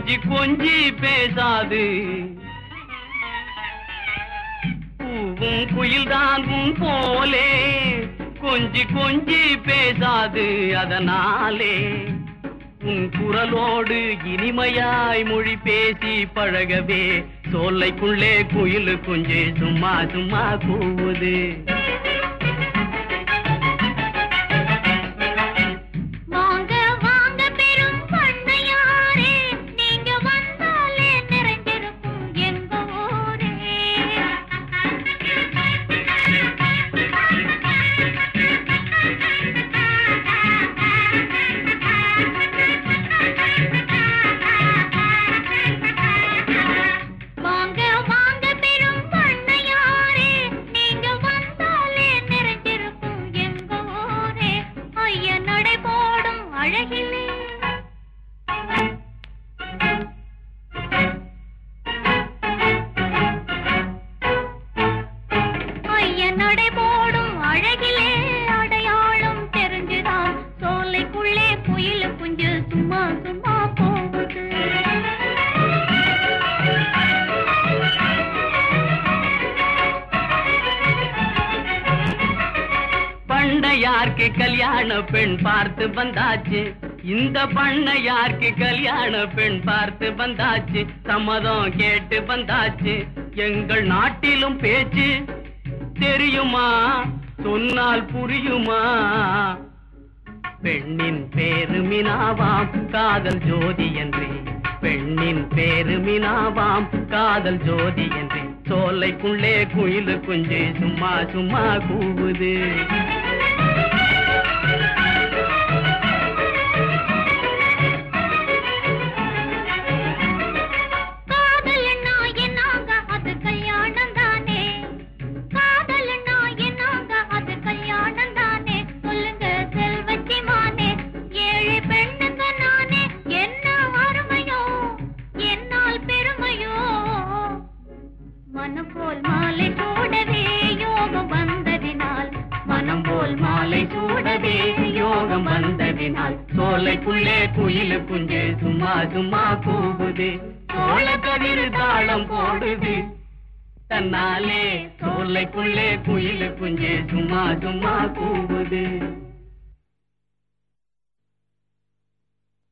கொஞ்சி கொஞ்சி பேசாது பூவும் குயில்தான் உன் போலே கொஞ்சி கொஞ்சி பேசாது அதனாலே உன் குரலோடு இனிமையாய் மொழி பேசி பழகவே சோலைக்குள்ளே குயில் குஞ்சு சும்மா சும்மா கூவுது வாங்க வாங்க பெரும் பண்ணையாரே நீங்க வந்தாலே நிறைஞ்சிருக்கும் எங்க ஊரே வாங்க வாங்க பெரும் பண்ணையாரே நீங்க வந்தாலே நிறைஞ்சிருக்கும் எங்க ஊரே ஐய நடை போடும் அழகிலே ஐய நடை போடும் அழகிலே அடையாளம் தெரிஞ்சுதான் சோலைக்குள்ளே குயில் குஞ்சு சும்மா சும்மா போகுது பண்ணையார்க்கு கல்யாண பெண் பார்த்து வந்தாச்சு இந்த பண்ணையார்க்கு கல்யாண பெண் பார்த்து வந்தாச்சு சம்மதம் கேட்டு வந்தாச்சு எங்கள் நாட்டிலும் பேச்சு தெரியுமா சொன்னால் புரியுமா பெண்ணின் பேரு மினாவாம் காதல் ஜோதி என்றே பெண்ணின் பேரு மினாவாம் காதல் ஜோதி என்றே சோலைக்குள்ளே குயிலு குஞ்சு சும்மா சும்மா கூவுது காதல்னா என்னாங்க அது கல்யாணம் தானே காதல்னா என்னாங்க அது கல்யாணம் தானே சொல்லுங்க செல்வச்சி மானே ஏழை பெண்ணுங்க நானே என்ன அருமையோ என்னால் பெருமையோ மனம் போல் மாலை சூடவே யோகம் வந்ததினால் மனம் போல் மாலை சூடவே யோகம் வந்ததினால் சோலைக்குள்ளே குயிலு குஞ்சு சும்மா சும்மா கூவுது சோழ கதிர் தாளம் போடுது தன்னாலே சோலைக்குள்ளே குயிலு குஞ்சு சும்மா சும்மா கூவுது